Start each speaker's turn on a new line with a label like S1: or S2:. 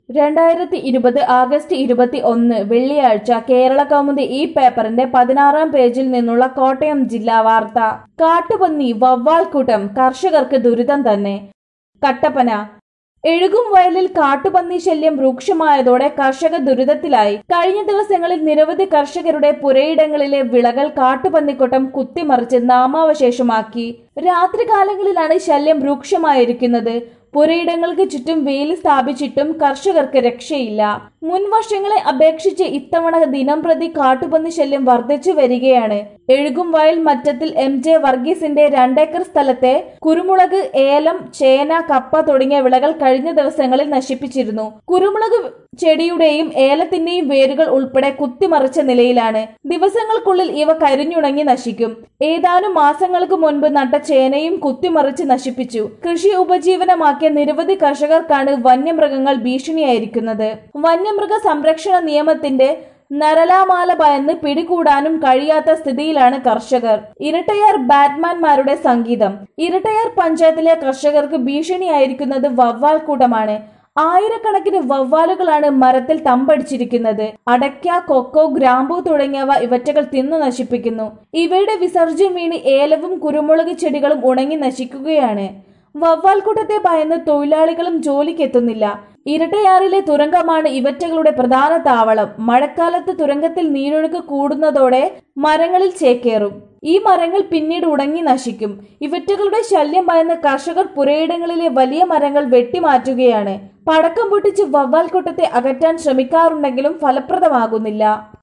S1: രണ്ടായിരത്തി ഇരുപത് ആഗസ്റ്റ് ഇരുപത്തി ഒന്ന് വെള്ളിയാഴ്ച കേരള കൗമുദി ഈ പേപ്പറിന്റെ പതിനാറാം പേജിൽ നിന്നുള്ള കോട്ടയം ജില്ലാ വാർത്ത കാട്ടുപന്നി വവ്വാൽക്കൂട്ടം കർഷകർക്ക് ദുരിതം തന്നെ കട്ടപ്പന എഴുകും വയലിൽ കാട്ടുപന്നി ശല്യം രൂക്ഷമായതോടെ കർഷക ദുരിതത്തിലായി കഴിഞ്ഞ ദിവസങ്ങളിൽ നിരവധി കർഷകരുടെ പുരയിടങ്ങളിലെ വിളകൾ കാട്ടുപന്നിക്കൂട്ടം കുത്തിമറിച്ച് നാമാവശേഷമാക്കി രാത്രികാലങ്ങളിലാണ് ശല്യം രൂക്ഷമായിരിക്കുന്നത് പുരയിടങ്ങൾക്ക് ചുറ്റും വേലി സ്ഥാപിച്ചിട്ടും കർഷകർക്ക് രക്ഷയില്ല മുൻ വർഷങ്ങളെ അപേക്ഷിച്ച് ഇത്തവണ ദിനം പ്രതി കാട്ടുപന്നി ശല്യം വർദ്ധിച്ചു വരികയാണ് എഴുകും വയൽ മറ്റത്തിൽ എം ജെ വർഗീസിന്റെ രണ്ടേക്കർ സ്ഥലത്തെ കുരുമുളക് ഏലം ചേന കപ്പ തുടങ്ങിയ വിളകൾ കഴിഞ്ഞ ദിവസങ്ങളിൽ നശിപ്പിച്ചിരുന്നു കുരുമുളക് ചെടിയുടെയും ഏലത്തിന്റെയും വേരുകൾ ഉൾപ്പെടെ കുത്തിമറിച്ച നിലയിലാണ് ദിവസങ്ങൾക്കുള്ളിൽ ഇവ കരിഞ്ഞുണങ്ങി നശിക്കും ഏതാനും മാസങ്ങൾക്ക് മുൻപ് നട്ട ചേനയും കുത്തിമറിച്ച് നശിപ്പിച്ചു കൃഷി ഉപജീവനമാക്കിയ നിരവധി കർഷകർക്കാണ് വന്യമൃഗങ്ങൾ ഭീഷണിയായിരിക്കുന്നത് വന്യമൃഗ സംരക്ഷണ നിയമത്തിന്റെ നരലാമാല ഭയന്ന് പിടികൂടാനും കഴിയാത്ത സ്ഥിതിയിലാണ് കർഷകർ ഇരട്ടയാർ ബാറ്റ്മാൻമാരുടെ സംഗീതം ഇരട്ടയാർ പഞ്ചായത്തിലെ കർഷകർക്ക് ഭീഷണിയായിരിക്കുന്നത് വവ്വാൽ കൂട്ടമാണ് ആയിരക്കണക്കിന് വവ്വാലുകളാണ് മരത്തിൽ തമ്പടിച്ചിരിക്കുന്നത് അടയ്ക്ക കൊക്കോ ഗ്രാമ്പൂ തുടങ്ങിയവ ഇവറ്റകൾ തിന്നു നശിപ്പിക്കുന്നു ഇവയുടെ വിസർജ്യം വീണ് ഏലവും കുരുമുളക് ചെടികളും ഉണങ്ങി നശിക്കുകയാണ് വവ്വാൽക്കൂട്ടത്തെ ഭയന്ന് തൊഴിലാളികളും ജോലിക്കെത്തുന്നില്ല ഇരട്ടയാറിലെ തുരങ്കമാണ് ഇവറ്റകളുടെ പ്രധാന താവളം മഴക്കാലത്ത് തുരങ്കത്തിൽ നീരൊഴുക്ക് കൂടുന്നതോടെ മരങ്ങളിൽ ചേക്കേറും ഈ മരങ്ങൾ പിന്നീട് ഉണങ്ങി നശിക്കും ഇവറ്റകളുടെ ശല്യം ഭയന്ന് കർഷകർ പുരയിടങ്ങളിലെ വലിയ മരങ്ങൾ വെട്ടിമാറ്റുകയാണ് പടക്കം പൊട്ടിച്ച് വവ്വാൽക്കൂട്ടത്തെ അകറ്റാൻ ശ്രമിക്കാറുണ്ടെങ്കിലും ഫലപ്രദമാകുന്നില്ല